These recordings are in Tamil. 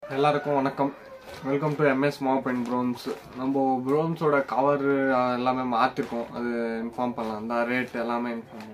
எல்லாருக்கும் வணக்கம் welcome to MS mop and brooms நம்ம ப்ரோன்ஸோட கவர் எல்லாமே மாற்றிருக்கோம் அது இன்ஃபார்ம் பண்ணலாம் அந்த ரேட் எல்லாமே இன்ஃபார்ம்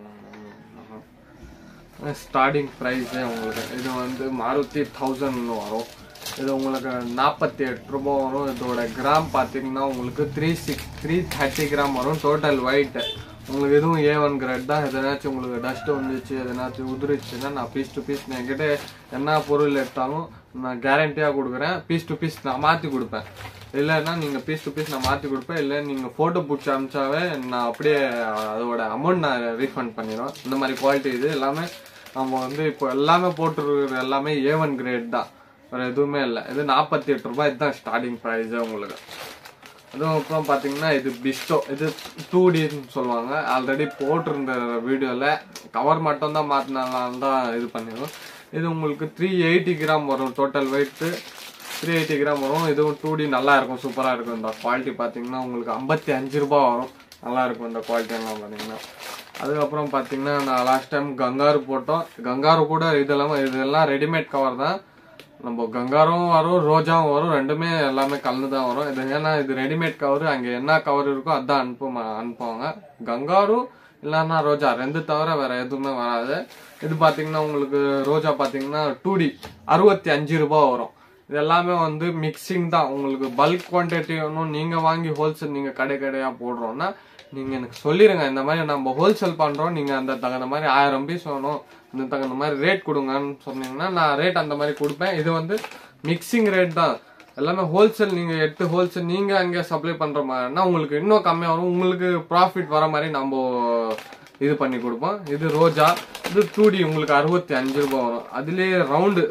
பண்ணலாம் ஸ்டார்டிங் ப்ரைஸே உங்களுக்கு இது வந்து மாருதி தௌசண்ட் வரும் இது உங்களுக்கு நாற்பத்தி எட்டு ரூபா வரும் இதோட கிராம் பார்த்தீங்கன்னா உங்களுக்கு three six three thirty gram வரும் டோட்டல் ஒயிட் உங்களுக்கு எதுவும் ஏ ஒன் கிரேட் தான் எதனாச்சும் உங்களுக்கு டஸ்ட் வந்துச்சு எதனாச்சும் உதிரிச்சுன்னா நான் பீஸ் டு பீஸ் என்கிட்ட என்ன பொருள் எடுத்தாலும் நான் கேரண்டியாக கொடுக்குறேன் பீஸ் டு பீஸ் நான் மாற்றி கொடுப்பேன் இல்லைன்னா நீங்கள் பீஸ் டு பீஸ் நான் மாற்றி கொடுப்பேன் இல்லை நீங்கள் ஃபோட்டோ பிடிச்சி அமிச்சாவே நான் அப்படியே அதோட அமௌண்ட் நான் ரீஃபண்ட் பண்ணிடுவேன் இந்த மாதிரி குவாலிட்டி இது எல்லாமே நம்ம வந்து இப்போ எல்லாமே போட்டுருக்கிற எல்லாமே ஏ ஒன் கிரேட் தான் வேறு எதுவுமே இல்லை இது நாற்பத்தி எட்டு ரூபாய் இதுதான் ஸ்டார்டிங் ப்ரைஸே உங்களுக்கு அதுவும் அப்புறம் பார்த்தீங்கன்னா இது பிஸ்டோ இது டூ டின்னு சொல்லுவாங்க ஆல்ரெடி போட்டிருந்த வீடியோவில் கவர் மட்டும் தான் மாற்றினால தான் இது பண்ணிடுவோம் இது உங்களுக்கு த்ரீ எயிட்டி கிராம் வரும் total weight three eighty gram வரும் இதுவும் டூ டி நல்லா இருக்கும் சூப்பராக இருக்கும் இந்த குவாலிட்டி பார்த்தீங்கன்னா உங்களுக்கு ஐம்பத்தி அஞ்சு ரூபா வரும் நல்லா இருக்கும் இந்த குவாலிட்டி எல்லாம் பார்த்தீங்கன்னா அதுக்கப்புறம் பார்த்தீங்கன்னா நான் லாஸ்ட் டைம் கங்காரு போட்டோம் கங்காரு கூட இதெல்லாம் இதெல்லாம் ரெடிமேட் கவர் தான் நம்ம கங்காரும் வரும் ரோஜாவும் வரும் ரெண்டுமே எல்லாமே கலந்து தான் வரும் இது ஏன்னா இது ரெடிமேட் கவர் அங்கே என்ன கவர் இருக்கோ அதான் அனுப்புமா அனுப்புவாங்க கங்காரும் இல்லைன்னா ரோஜா ரெண்டு தவிர வேற எதுவுமே வராது இது பார்த்தீங்கன்னா உங்களுக்கு ரோஜா பார்த்தீங்கன்னா டூ டி அறுபத்தி அஞ்சு ரூபாய் வரும் இது எல்லாமே வந்து மிக்சிங் தான் உங்களுக்கு பல்க் குவான்டிட்டி ஒன்றும் நீங்கள் வாங்கி ஹோல்சேல் நீங்கள் கடை கடையாக போடுறோன்னா நீங்கள் எனக்கு சொல்லிடுங்க இந்த மாதிரி நம்ம ஹோல்சேல் பண்ணுறோம் நீங்கள் அந்த தகுந்த மாதிரி ஆயிரம் பீஸ் வேணும் இந்த தகுந்த மாதிரி ரேட் கொடுங்கன்னு சொன்னீங்கன்னா நான் ரேட் அந்த மாதிரி கொடுப்பேன் இது வந்து மிக்சிங் ரேட் தான் எல்லாமே ஹோல்சேல் நீங்கள் எட்டு ஹோல்சேல் நீங்கள் அங்கே சப்ளை பண்ணுற மாதிரினா உங்களுக்கு இன்னும் கம்மியாக வரும் உங்களுக்கு ப்ராஃபிட் வர மாதிரி நம்ம இது பண்ணி கொடுப்போம் இது ரோஜா இது டூடி உங்களுக்கு அறுபத்தி அஞ்சு ரூபாய் வரும் அதுலேயே ரவுண்டு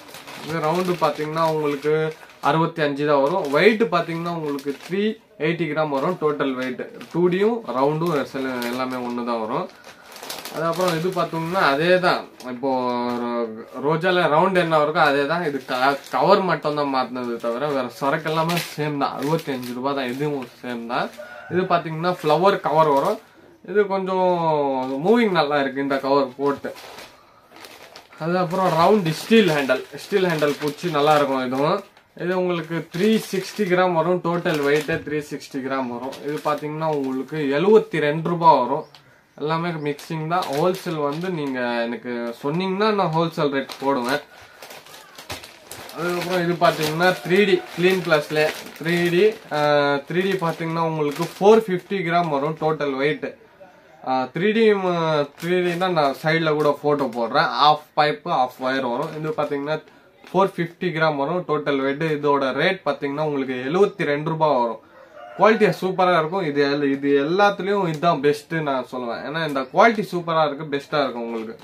இது ரவுண்டு பார்த்தீங்கன்னா உங்களுக்கு அறுபத்தி அஞ்சு தான் வரும் வெயிட் பார்த்தீங்கன்னா உங்களுக்கு த்ரீ எயிட்டி கிராம் வரும் டோட்டல் வெயிட் டூடியும் ரவுண்டும் சில எல்லாமே ஒன்று தான் வரும் அதுக்கப்புறம் இது பார்த்தோம்னா அதே தான் இப்போ ரோ- ரோஜால ரவுண்ட் என்ன இருக்கோ அதே தான் இது கவர் மட்டும் தான் மாற்றினது தவிர வேற சரக்கு எல்லாமே சேம் தான் அறுபத்தி அஞ்சு ரூபாய் தான் இதுவும் சேம் தான் இது பார்த்தீங்கன்னா ஃப்ளவர் கவர் வரும் இது கொஞ்சம் மூவிங் நல்லா இருக்கு இந்த கவர் போட்டு அதுக்கப்புறம் round steel handle steel handle பூச்சி நல்லா இருக்கும் இதுவும் இது உங்களுக்கு த்ரீ சிக்ஸ்டி கிராம் வரும் டோட்டல் வெயிட்டே த்ரீ சிக்ஸ்டி கிராம் வரும் இது பார்த்தீங்கன்னா உங்களுக்கு எழுபத்தி ரெண்டு ரூபாய் வரும் எல்லாமே மிக்சிங் தான் ஹோல்சேல் வந்து நீங்கள் எனக்கு சொன்னீங்கன்னா நான் ஹோல்சேல் ரேட் போடுவேன் அதுக்கப்புறம் இது பார்த்தீங்கன்னா த்ரீ டி க்ளீன் ப்ளஸ்ல த்ரீ டி த்ரீ டி பார்த்தீங்கன்னா உங்களுக்கு ஃபோர் ஃபிஃப்டி கிராம் வரும் total weight three D three டினா நான் சைடில் கூட ஃபோட்டோ போடுறேன் ஆஃப் பைப்பு ஆஃப் ஒயர் வரும் இது பார்த்தீங்கன்னா ஃபோர் ஃபிஃப்டி கிராம் வரும் டோட்டல் வெயிட் இதோட ரேட் பார்த்தீங்கன்னா உங்களுக்கு எழுபத்தி ரெண்டு ரூபாய் வரும் குவாலிட்டி சூப்பராக இருக்கும் இது எல்- இது எல்லாத்துலேயும் இதுதான் பெஸ்ட்டு நான் சொல்லுவேன் ஏன்னா இந்த குவாலிட்டி சூப்பராக இருக்கு பெஸ்ட்டாக இருக்கும் உங்களுக்கு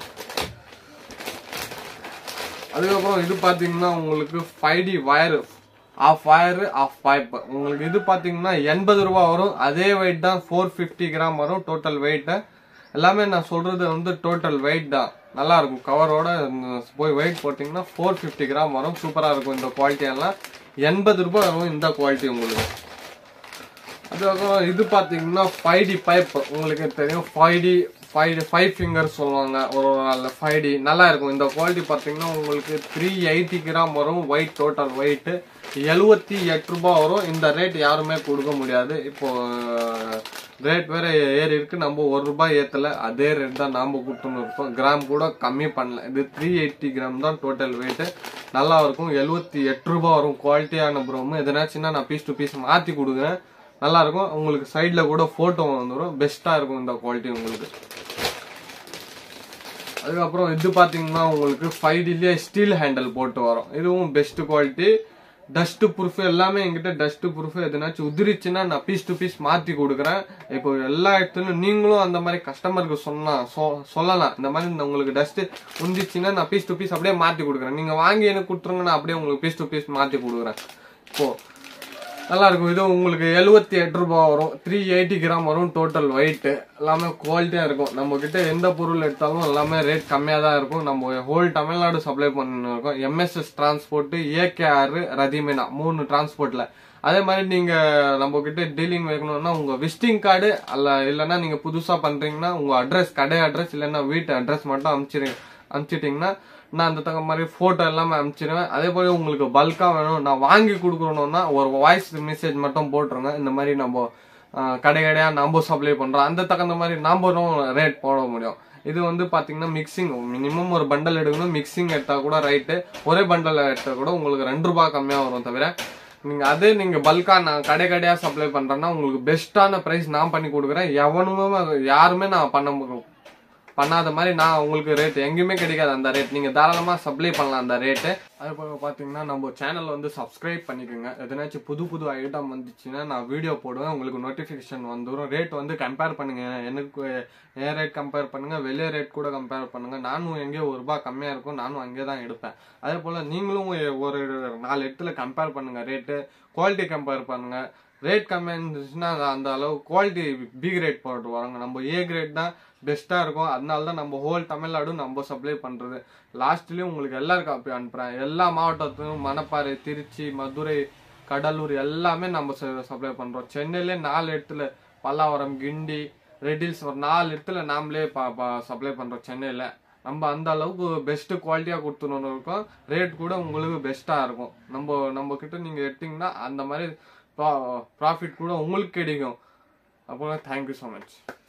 அதுக்கப்புறம் இது பார்த்தீங்கன்னா உங்களுக்கு five D wire of wire of pipe உங்களுக்கு இது பார்த்தீங்கன்னா எண்பது ரூபா வரும் அதே வெயிட் தான் ஃபோர் ஃபிஃப்டி கிராம் வரும் டோட்டல் வெயிட்டு எல்லாமே நான் சொல்றது வந்து டோட்டல் வெயிட் தான் நல்லா இருக்கும் கவரோட போய் வெயிட் போட்டிங்கன்னா ஃபோர் ஃபிஃப்டி கிராம் வரும் சூப்பராக இருக்கும் இந்த குவாலிட்டி எல்லாம் எண்பது ரூபாய் வரும் இந்த குவாலிட்டி உங்களுக்கு அதுக்கப்புறம் இது பார்த்தீங்கன்னா ஃபைவ் டி பைப் உங்களுக்கு தெரியும் five D five D five finger சொல்லுவாங்க ஒரு நல்ல ஃபைவ் டி நல்லா இருக்கும் இந்த குவாலிட்டி பார்த்தீங்கன்னா உங்களுக்கு த்ரீ எயிட்டி கிராம் வரும் ஒயிட் டோட்டல் வெயிட் எழுபத்தி எட்டு ரூபாய் வரும் இந்த ரேட் யாருமே கொடுக்க முடியாது இப்போ ரேட் வேற ஏறி இருக்கு நம்ம ஒரு ரூபாய் ஏத்தல அதே ரேட் தான் நாம கொடுத்துன்னு இருக்கோம் கிராம் கூட கம்மி பண்ணல இது த்ரீ எயிட்டி கிராம் தான் டோட்டல் வெயிட் நல்லா இருக்கும் எழுபத்தி எட்டு ரூபாய் வரும் குவாலிட்டியான ப்ரோமு எதனாச்சுன்னா நான் பீஸ் டு பீஸ் மாத்தி கொடுக்குறேன் நல்லா இருக்கும் உங்களுக்கு சைட்ல கூட போட்டோ வந்துடும் பெஸ்டா இருக்கும் இந்த குவாலிட்டி உங்களுக்கு அதுக்கப்புறம் இது பாத்தீங்கன்னா உங்களுக்கு ஃபைவ் டிலே ஸ்டீல் ஹேண்டில் போட்டு வரும் இதுவும் பெஸ்ட் குவாலிட்டி டஸ்ட் ப்ரூஃப் எல்லாமே என்கிட்ட டஸ்ட் ப்ரூஃப் எதுனாச்சும் உதிரிச்சுன்னா நான் பீஸ் டு பீஸ் மாத்தி கொடுக்குறேன் இப்போ எல்லா இடத்துலயும் நீங்களும் அந்த மாதிரி கஸ்டமருக்கு சொன்னா சொ- சொல்லலாம் இந்த மாதிரி இந்த உங்களுக்கு டஸ்ட் உந்திச்சுன்னா நான் பீஸ் டு பீஸ் அப்படியே மாத்தி கொடுக்குறேன் நீங்க வாங்கி எனக்கு கொடுத்துருங்க நான் அப்படியே உங்களுக்கு பீஸ் டு பீஸ் மாத்தி கொடுக்குறேன் இப்போ நல்லா இருக்கும் இது உங்களுக்கு எழுபத்தி எட்டு ரூபாய் வரும் த்ரீ எயிட்டி கிராம் வரும் டோட்டல் வெயிட் எல்லாமே குவாலிட்டியா இருக்கும் நம்ம கிட்ட எந்த பொருள் எடுத்தாலும் எல்லாமே ரேட் கம்மியா தான் இருக்கும் நம்ம ஹோல் தமிழ்நாடு சப்ளை பண்ணிருக்கோம் இருக்கோம் எம்எஸ்எஸ் டிரான்ஸ்போர்ட் ஏகேஆர் ரதிமேனா மூணு டிரான்ஸ்போர்ட்ல அதே மாதிரி நீங்க நம்ம கிட்ட டீலிங் வைக்கணும்னா உங்க விசிட்டிங் கார்டு அல்ல இல்லைன்னா நீங்க புதுசா பண்றீங்கன்னா உங்க அட்ரஸ் கடை அட்ரஸ் இல்லைன்னா வீட்டு அட்ரஸ் மட்டும் அனுப்பிச்சிரு அனுப்பிச்சிட்டிங்கன்னா நான் அந்த தக்க மாதிரி ஃபோட்டோ எல்லாமே அனுப்பிச்சிடுவேன் அதே போல உங்களுக்கு பல்காக வேணும் நான் வாங்கி கொடுக்குறோன்னா ஒரு வாய்ஸ் மெசேஜ் மட்டும் போட்டுருங்க இந்த மாதிரி நம்ம ஆஹ், கடை கடையாக நம்ம சப்ளை பண்ணுறோம் அந்த தகுந்த மாதிரி நாமளும் ரேட் போட முடியும் இது வந்து பாத்தீங்கன்னா மிக்சிங் மினிமம் ஒரு பண்டல் எடுக்கணும் மிக்சிங் எடுத்தா கூட ரைட்டு ஒரே பண்டல் எடுத்தா கூட உங்களுக்கு ரெண்டு ரூபாய் கம்மியா வரும் தவிர நீங்க அதே நீங்க பல்கா நான் கடை கடையா சப்ளை பண்றேன்னா உங்களுக்கு பெஸ்ட்டான பிரைஸ் நான் பண்ணி கொடுக்குறேன் எவனுமே யாருமே நான் பண்ண மு- பண்ணாத மாதிரி நான் உங்களுக்கு ரேட் எங்கேயுமே கிடைக்காது அந்த ரேட் நீங்க தாராளமா சப்ளை பண்ணலாம் அந்த ரேட்டு அது போக பாத்தீங்கன்னா நம்ம சேனல் வந்து சப்ஸ்கிரைப் பண்ணிக்கோங்க எதனாச்சும் புது புது ஐட்டம் வந்துச்சுன்னா நான் வீடியோ போடுவேன் உங்களுக்கு நோட்டிஃபிகேஷன் வந்துடும் ரேட் வந்து கம்பேர் பண்ணுங்க எனக்கு என் ரேட் கம்பேர் பண்ணுங்க வெளியே ரேட் கூட கம்பேர் பண்ணுங்க நானும் எங்கேயோ ஒரு ரூபாய் கம்மியா இருக்கும் நானும் அங்கே தான் எடுப்பேன் அதே போல நீங்களும் ஒரு நாலு இடத்துல கம்பேர் பண்ணுங்க ரேட்டு குவாலிட்டி கம்பேர் பண்ணுங்க ரேட் கம்மியாக இருந்துச்சுன்னா அது அந்த அளவு குவாலிட்டி பி கிரேட் போட்டு வராங்க நம்ம ஏ கிரேட் தான் பெஸ்ட்டாக இருக்கும் அதனால தான் நம்ம ஹோல் தமிழ்நாடு நம்ம சப்ளை பண்ணுறது லாஸ்ட்லேயும் உங்களுக்கு எல்லாருக்கும் அப்படி அனுப்புகிறேன் எல்லா மாவட்டத்துக்கும் மணப்பாறை திருச்சி மதுரை கடலூர் எல்லாமே நம்ம சப்ளை பண்ணுறோம் சென்னையிலே நாலு இடத்துல பல்லாவரம் கிண்டி ரெடில்ஸ் ஒரு நாலு இடத்துல நாமளே சப்ளை பண்ணுறோம் சென்னையில் நம்ம அந்த அளவுக்கு பெஸ்ட் குவாலிட்டியாக கொடுத்துன்னு இருக்கோம் ரேட் கூட உங்களுக்கு பெஸ்ட்டாக இருக்கும் நம்ம நம்ம கிட்ட நீங்கள் எடுத்தீங்கன்னா அந்த மாதிரி ப்ராஃபிட் கூட உங்களுக்கு கிடைக்கும் அப்போ தேங்க்யூ ஸோ மச்